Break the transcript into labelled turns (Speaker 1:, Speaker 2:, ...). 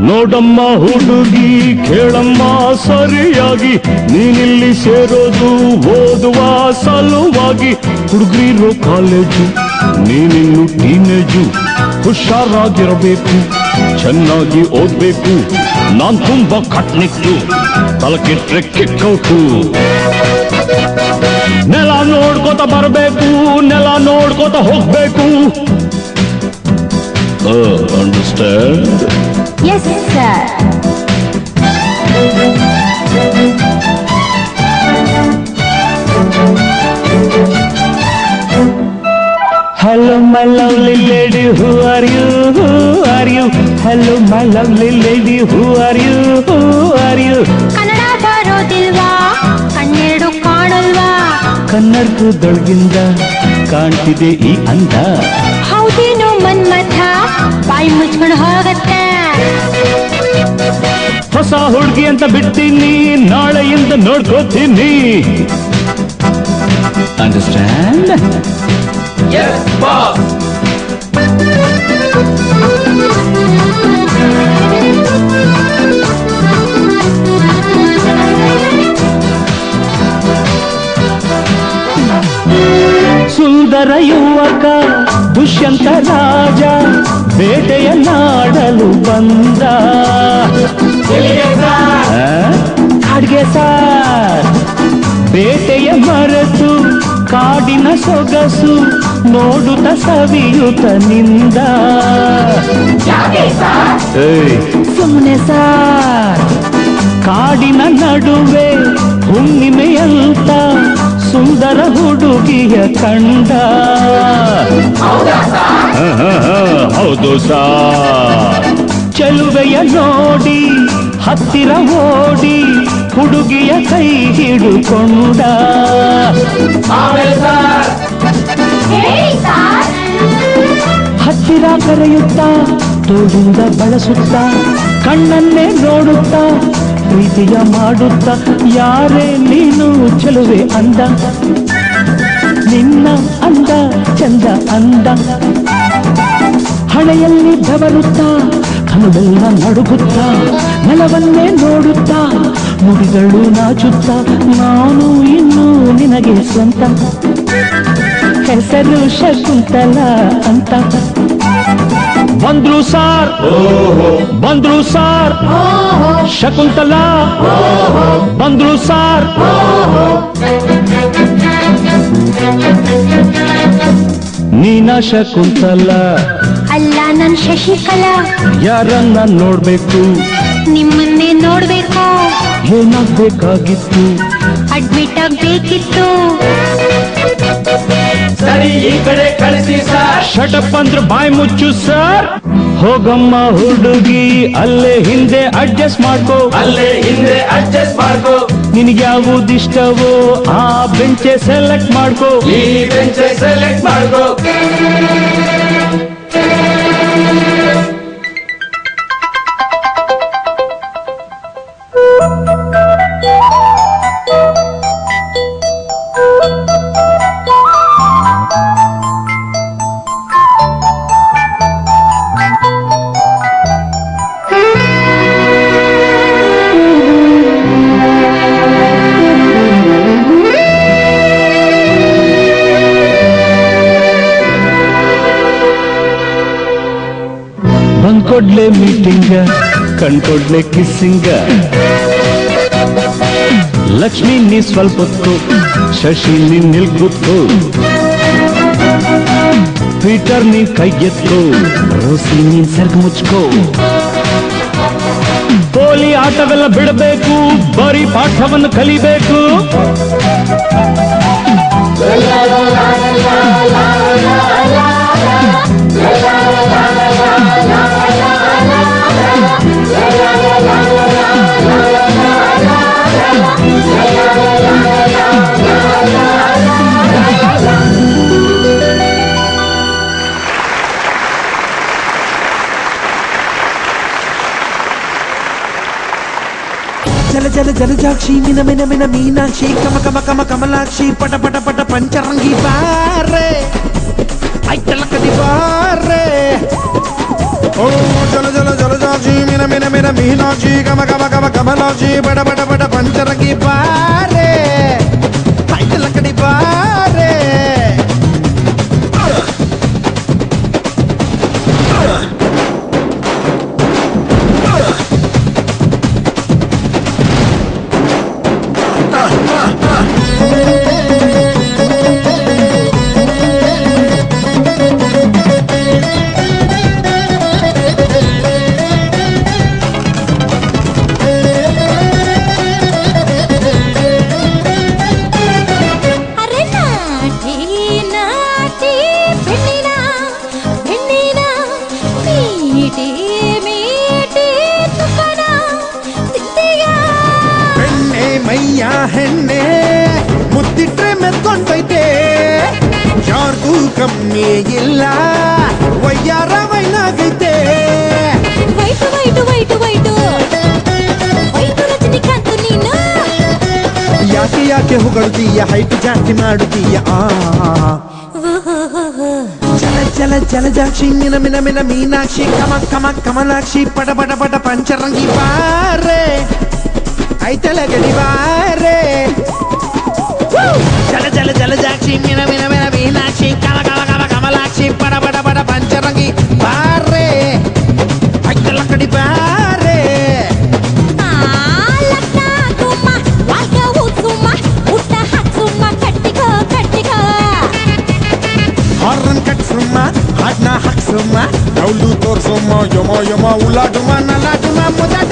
Speaker 1: ನೋಡಮ್ಮ ಹುಡುಗಿ ಕೇಳಮ್ಮ ಸರಿಯಾಗಿ ನೀನಿಲ್ಲಿ ಸೇರೋದು ಓದುವ ಸಲುವಾಗಿ ಹುಡುಗರಿರೋ ಕಾಲೇಜು ನೀನಿನ್ನು ಟೀನೇಜು ಹುಷಾರಾಗಿರಬೇಕು ಚೆನ್ನಾಗಿ ಓದ್ಬೇಕು ನಾನ್ ತುಂಬಾ ಕಟ್ನಿಟ್ಟು ತಲಕೆಟ್ರೆ ಕಿಕ್ಕೌಟು ನೆಲ ನೋಡ್ಕೋತ ಬರಬೇಕು ನೆಲ ನೋಡ್ಕೋತ ಹೋಗ್ಬೇಕು understand
Speaker 2: yes sir
Speaker 1: Hello, my lovely lady, who are you? Who are you? Hello, my lovely lady, who are you? Who are you?
Speaker 2: Kannada ಬರೋದಿಲ್ವಾ ಕಣ್ಣೆರಡು ಕಾಣಲ್ವಾ
Speaker 1: ಕನ್ನಡದೊಳಗಿಂದ ಕಾಣ್ತಿದೆ ಈ ಅಂದ
Speaker 2: ಹೌದೇನೋ ಮನ್ಮಥ ಬಾಯಿ ಮುಚ್ಕೊಂಡು ಹೋಗತ್ತೆ
Speaker 1: ಹೊಸ ಹುಡುಗಿ ಅಂತ ಬಿಡ್ತೀನಿ ನಾಳೆಯಿಂದ ನೋಡ್ಕೋತೀನಿ ಅಂಡರ್ಸ್ಟ್ಯಾಂಡ್ ಸುಂದರ ಯುವಕ ದುಷ್ಯಂತ ರಾಜ ಬೇಟೆಯ ನಾಡಲು ಬಂದ ಆ? ಕಾಡ್ಗೆ ಸಾರ್ ಬೇಟೆಯ ಮರೆತು ಕಾಡಿನ ಸೊಗಸು ನೋಡುತ್ತ ಸವಿಯುತ್ತ ನಿಂದ ಏಯ್, ಸುಮ್ನೆ ಸಾರ್ ಕಾಡಿನ ನಡುವೆ ಹುಣ್ಣಿಮೆಯಂತ ಸುಂದರ ಹುಡುಗಿಯ ಕಂಡ ಹ, ಹ, ಹ, ಹೌದು ಸಾರ್ ಚೆಲುವೆಯ ನೋಡಿ ಹತ್ತಿರ ಓಡಿ ಹುಡುಗಿಯ ಕೈ ಹಿಡುಕೊಂಡ ಹತ್ತಿರ ಕರೆಯುತ್ತಾ ತೋಳಿಂದ ಬಳಸುತ್ತಾ ಕಣ್ಣನ್ನೇ ನೋಡುತ್ತಾ ಪ್ರೀತಿಯ ಮಾಡುತ್ತಾ ಯಾರೇ ನೀನು ಚೆಲುವೆ ಅಂದ ನಿನ್ನ ಅಂದ ಚಂದ ಅಂದ ಹಣೆಯಲ್ಲಿ ಬೆವರುತ್ತಾ ಕನುಬೆಲ್ಲ ನಡುಗುತ್ತಾ ನೆಲವನ್ನೇ ನೋಡುತ್ತಾ ನುಡಿಗಳು ನಾಚುತ್ತಾ ನಾನು ಇನ್ನು ನಿನಗೆ ಸ್ವಂತ ಹೆಸರು ಶಕುಂತಲ ಅಂತ ಬಂದ್ರು ಸಾರ್ ಬಂದ್ರು ಸಾರ್ ಶಕುಂತಲ ಬಂದ್ರು ಸಾರ್ ನೀನ ಶಕುಂತಲ
Speaker 2: ಅಲ್ಲ ನನ್ ಶಶಿಕಲಾ
Speaker 1: ಯಾರನ್ನ ನೋಡ್ಬೇಕು
Speaker 2: ನಿಮ್ಮನ್ನೇ ನೋಡ್ಬೇಕು
Speaker 1: ಏನಾಗ್ಬೇಕಾಗಿತ್ತು
Speaker 2: ಅಡ್ಮಿಟ್ ಆಗ್ಬೇಕಿತ್ತು
Speaker 3: ಸರಿ ಈ ಕಡೆ ಕಳಿಸಿ ಸರ್
Speaker 1: ಶಟಪ್ ಅಂದ್ರೆ ಬಾಯಿ ಮುಚ್ಚು ಸರ್ ಹೋಗಮ್ಮ ಹುಡುಗಿ ಅಲ್ಲೇ ಹಿಂದೆ ಅಡ್ಜಸ್ಟ್ ಮಾಡ್ಕೋ
Speaker 3: ಅಲ್ಲೇ ಹಿಂದೆ ಅಡ್ಜಸ್ಟ್ ಮಾಡ್ಕೋ
Speaker 1: ನಿನಗೆ ಯಾವುದಿಷ್ಟವೋ ಆ ಬೆಂಚೆ ಸೆಲೆಕ್ಟ್ ಮಾಡ್ಕೋ
Speaker 3: ಈ ಬೆಂಚ್ ಸೆಲೆಕ್ಟ್ ಮಾಡ್ಕೋ
Speaker 1: ಬಂದ್ಕೊಡ್ಲೆ ಮೀಟಿಂಗ ಕಣ್ಕೊಡ್ಲೆ ಕಿಸ್ಸಿಂಗ ಲಕ್ಷ್ಮಿ ನೀ ಸ್ವಲ್ಪ ಹೊತ್ತು ಶಶಿ ನೀ ನಿಲ್ಗುತ್ತು ಪೀಟರ್ ನೀ ಕೈ ಎತ್ಕೋ ರೋಸಿ ನೀನ್ ಸರ್ಗ್ ಮುಚ್ಕೋ ಪೋಲಿ ಆಟವೆಲ್ಲ ಬಿಡಬೇಕು ಬರೀ ಪಾಠವನ್ನು ಕಲಿಬೇಕು
Speaker 4: జల జల జలజాక్షి మిన మిన మిన మీనాక్షి కమ కమ కమ కమలాక్షి పట పట పట పంచరంగి బారే ఐటలకది బారే ఓ జల జల జలజాక్షి మిన ಮಿನ ಮಿನ ಮೀನಾಕ್ಷಿ ಗಮ ಗಮ ಗಮ ಕಮಲಾಕ್ಷಿ ಬಡ ಬಡ ಬಡ ಪಂಚರಂಗಿ ಬಾರೆ ಹೈಟಲ ಕಡಿ ಬಾರೆ
Speaker 2: ಅರೆ ನಾಟಿ ನಾಟಿ ಬೆಣ್ಣಿನ ಬೆಣ್ಣಿನ ಮೀಟಿ ಮೀಟಿ ತುಪ್ಪನ ತಿಂದೆಯ
Speaker 4: ಬೆಣ್ಣೆ ಮೈಯ ಹೆಣ್ಣೆ ಮುತ್ತಿಟ್ರೆ ಮೆತ್ಕೊಂಡೈತೆ ಯಾರ್ಗೂ ಕಮ್ಮಿ ಇಲ್ಲ ವಯ್ಯಾರ ವೈನಾಗೈತೆ
Speaker 2: wait wait wait wait wait Rajinikanth ನೀನು
Speaker 4: ಯಾಕೆ ಯಾಕೆ ಹೊಗಳ್ತೀಯ ಹೈಟ್ ಜಾಸ್ತಿ ಮಾಡುತ್ತೀಯ ಆ ಜಲ ಜಲ ಜಲಜಾಕ್ಷಿ ಮಿನ ಮಿನ ಮಿನ ಮೀನಾಕ್ಷಿ ಕಮ ಕಮ ಕಮಲಾಕ್ಷಿ ಪಟ ಪಟ ಪಟ ಪಂಚರಂಗಿ ಬಾರೆ ಐತಲ ಗಡಿ ಬಾರೆ ಜಲ ಜಲ ಜಲಜಾಕ್ಷಿ ಮಿನ ಮಿನ ಮಿನ ಮೀನಾಕ್ಷಿ ಕಮ ಕಮ ಕಮ ಕಮಲಾಕ್ಷಿ ಪಟ ಪಟ ಪಟ ಪಂಚರಂಗಿ ಬಾರೆ ಐತಲ ಕಡಿ ಬಾರೆ
Speaker 2: ಆ ಲಗ್ನ ತುಮ್ಮ ವಾಲ್ಗ ಊಸುಮ್ಮ ಊಟ ಹಾಕ್ಸುಮ್ಮ ಕಟ್ಟಿಗೋ ಕಟ್ಟಿಗೋ
Speaker 4: ಹಾರ್ನ್ ಕಟ್ಸುಮ್ಮ ಹಾಡ್ನ ಹಾಕ್ಸುಮ್ಮ ಡೌಲು ತೋರ್ಸುಮ್ಮ ಯಮ ಯಮ ಉಲಾಡುಮ ನಲಾಡುಮ ಮುದ